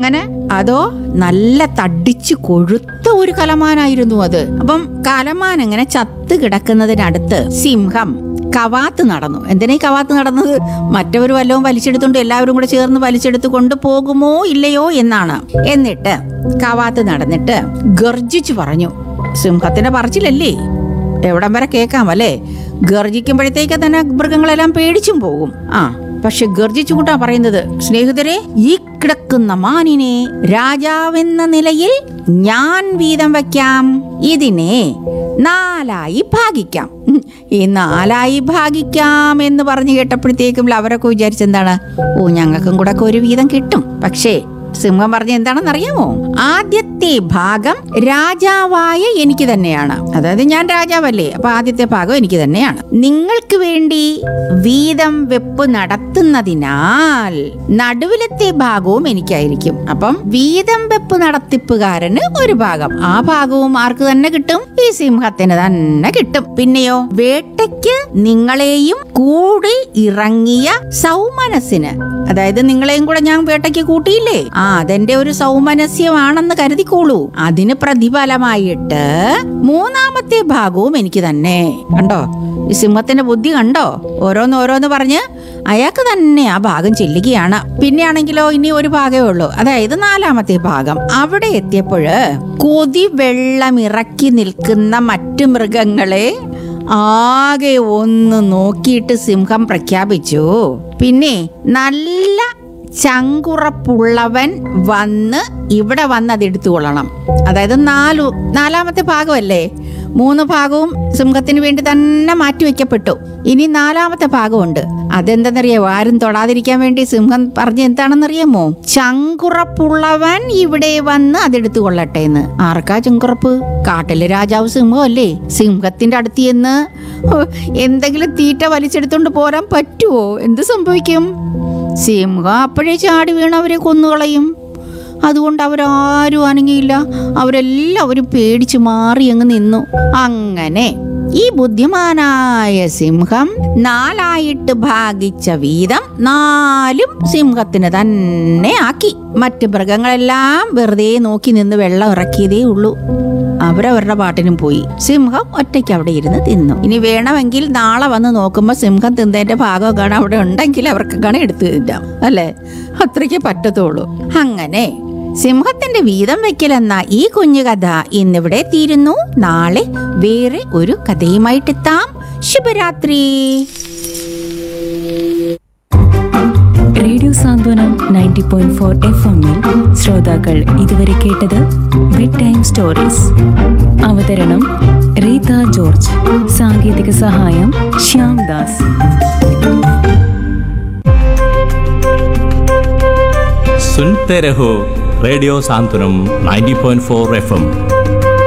അങ്ങനെ അതോ നല്ല തടിച്ചു കൊഴുത്ത ഒരു കലമാനായിരുന്നു അത് അപ്പം കലമാൻ ഇങ്ങനെ ചത്ത് കിടക്കുന്നതിനടുത്ത് സിംഹം കവാത്ത് നടന്നു എന്തിനാ ഈ കവാത്ത് നടന്നത് മറ്റവർ വല്ലതും വലിച്ചെടുത്തോണ്ട് എല്ലാവരും കൂടെ ചേർന്ന് വലിച്ചെടുത്ത് കൊണ്ടുപോകുമോ ഇല്ലയോ എന്നാണ് എന്നിട്ട് കവാത്ത് നടന്നിട്ട് ഗർജിച്ചു പറഞ്ഞു സിംഹത്തിന്റെ പറച്ചിലല്ലേ എവിടം വരെ കേൾക്കാം അല്ലേ ഗർജിക്കുമ്പോഴത്തേക്ക് തന്നെ മൃഗങ്ങളെല്ലാം പേടിച്ചും പോകും ആ പക്ഷെ ഗർജിച്ചുകൊണ്ടാ പറയുന്നത് സ്നേഹിതരെ ഈ കിടക്കുന്ന മാനിനെ രാജാവെന്ന നിലയിൽ ഞാൻ വീതം വയ്ക്കാം ഇതിനെ നാലായി ഭാഗിക്കാം ഉം, ഈ നാലായി ഭാഗിക്കാം എന്ന് പറഞ്ഞു കേട്ടപ്പോഴത്തേക്കും അവരൊക്കെ വിചാരിച്ചെന്താണ് ഓ ഞങ്ങൾക്കും കൂടെ ഒക്കെ ഒരു വീതം കിട്ടും പക്ഷേ സിംഹം പറഞ്ഞ എന്താണെന്ന് അറിയാമോ ആദ്യത്തെ ഭാഗം രാജാവായ എനിക്ക് തന്നെയാണ് അതായത് ഞാൻ രാജാവല്ലേ അപ്പൊ ആദ്യത്തെ ഭാഗം എനിക്ക് തന്നെയാണ് നിങ്ങൾക്ക് വേണ്ടി വീതം വെപ്പ് നടത്തുന്നതിനാൽ നടുവിലത്തെ ഭാഗവും എനിക്കായിരിക്കും അപ്പം വീതം വെപ്പ് നടത്തിപ്പുകാരന് ഒരു ഭാഗം ആ ഭാഗവും ആർക്ക് തന്നെ കിട്ടും ഈ സിംഹത്തിന് തന്നെ കിട്ടും പിന്നെയോ വേട്ടയ്ക്ക് നിങ്ങളെയും കൂടി ഇറങ്ങിയ സൗമനസിന് അതായത് നിങ്ങളെയും കൂടെ ഞാൻ വേട്ടയ്ക്ക് കൂട്ടിയില്ലേ ആ അതെന്റെ ഒരു സൗമനസ്യമാണെന്ന് കരുതിക്കോളൂ അതിന് പ്രതിഫലമായിട്ട് മൂന്നാമത്തെ ഭാഗവും എനിക്ക് തന്നെ കണ്ടോ ഈ സിംഹത്തിന്റെ ബുദ്ധി കണ്ടോ ഓരോന്ന് ഓരോന്ന് പറഞ്ഞ് അയാൾക്ക് തന്നെ ആ ഭാഗം ചെല്ലുകയാണ് പിന്നെയാണെങ്കിലോ ഇനി ഒരു ഭാഗമേ ഉള്ളൂ അതായത് നാലാമത്തെ ഭാഗം അവിടെ എത്തിയപ്പോഴ് കൊതി വെള്ളമിറക്കി നിൽക്കുന്ന മറ്റു മൃഗങ്ങളെ ആകെ ഒന്ന് നോക്കിയിട്ട് സിംഹം പ്രഖ്യാപിച്ചു പിന്നെ നല്ല ചങ്കുറപ്പുള്ളവൻ വന്ന് ഇവിടെ വന്ന് അത് എടുത്തുകൊള്ളണം അതായത് നാലു നാലാമത്തെ ഭാഗമല്ലേ മൂന്ന് ഭാഗവും സിംഹത്തിന് വേണ്ടി തന്നെ മാറ്റിവെക്കപ്പെട്ടു ഇനി നാലാമത്തെ ഭാഗമുണ്ട് അതെന്തെന്നറിയാമോ ആരും തൊടാതിരിക്കാൻ വേണ്ടി സിംഹം പറഞ്ഞ എന്താണെന്നറിയാമോ ചങ്കുറപ്പുള്ളവൻ ഇവിടെ വന്ന് അതെടുത്തു കൊള്ളട്ടെ എന്ന് ആർക്കാ ചങ്കുറപ്പ് കാട്ടിലെ രാജാവ് സിംഹം അല്ലേ സിംഹത്തിന്റെ അടുത്ത് ചെന്ന് ഓ, എന്തെങ്കിലും തീറ്റ വലിച്ചെടുത്തോണ്ട് പോരാൻ പറ്റുമോ എന്ത് സംഭവിക്കും സിംഹം അപ്പോഴേ ചാടി വീണ് അവരെ കൊന്നുകളയും അതുകൊണ്ട് അവരാരും അനങ്ങിയില്ല അവരെല്ലാവരും പേടിച്ചു മാറി അങ്ങ് നിന്നു അങ്ങനെ ഈ ബുദ്ധിമാനായ സിംഹം നാലായിട്ട് ഭാഗിച്ച വീതം നാലും സിംഹത്തിന് തന്നെ ആക്കി മറ്റ് മൃഗങ്ങളെല്ലാം വെറുതെ നോക്കി നിന്ന് വെള്ളം ഇറക്കിയതേ ഉള്ളൂ അവരവരുടെ പാട്ടിനും പോയി സിംഹം ഒറ്റയ്ക്ക് അവിടെ ഇരുന്ന് തിന്നു ഇനി വേണമെങ്കിൽ നാളെ വന്ന് നോക്കുമ്പോൾ സിംഹം തിന്നതിന്റെ ഭാഗം കാണാൻ അവിടെ ഉണ്ടെങ്കിൽ അവർക്ക് കാണാൻ എടുത്തു തിന്നാം അല്ലേ അത്രയ്ക്ക് പറ്റത്തുള്ളൂ അങ്ങനെ സിംഹത്തിന്റെ വീതം വെക്കലെന്ന ഈ കുഞ്ഞു കഥ ഇന്നിവിടെ തീരുന്നു നാളെ വേറെ ഒരു കഥയുമായിട്ടെത്താം ശുഭരാത്രി radio Santhwanam ninety point four F എമ്മിൽ ശ്രോതാക്കൾ ഇതുവരെ കേട്ടത് ബെഡ് ടൈം സ്റ്റോറീസ് അവതരണം റീത ജോർജ് സാങ്കേതിക സഹായം ശ്യാം ദാസ് सुनते रहो रेडियो सांतनम 90.4 एफएम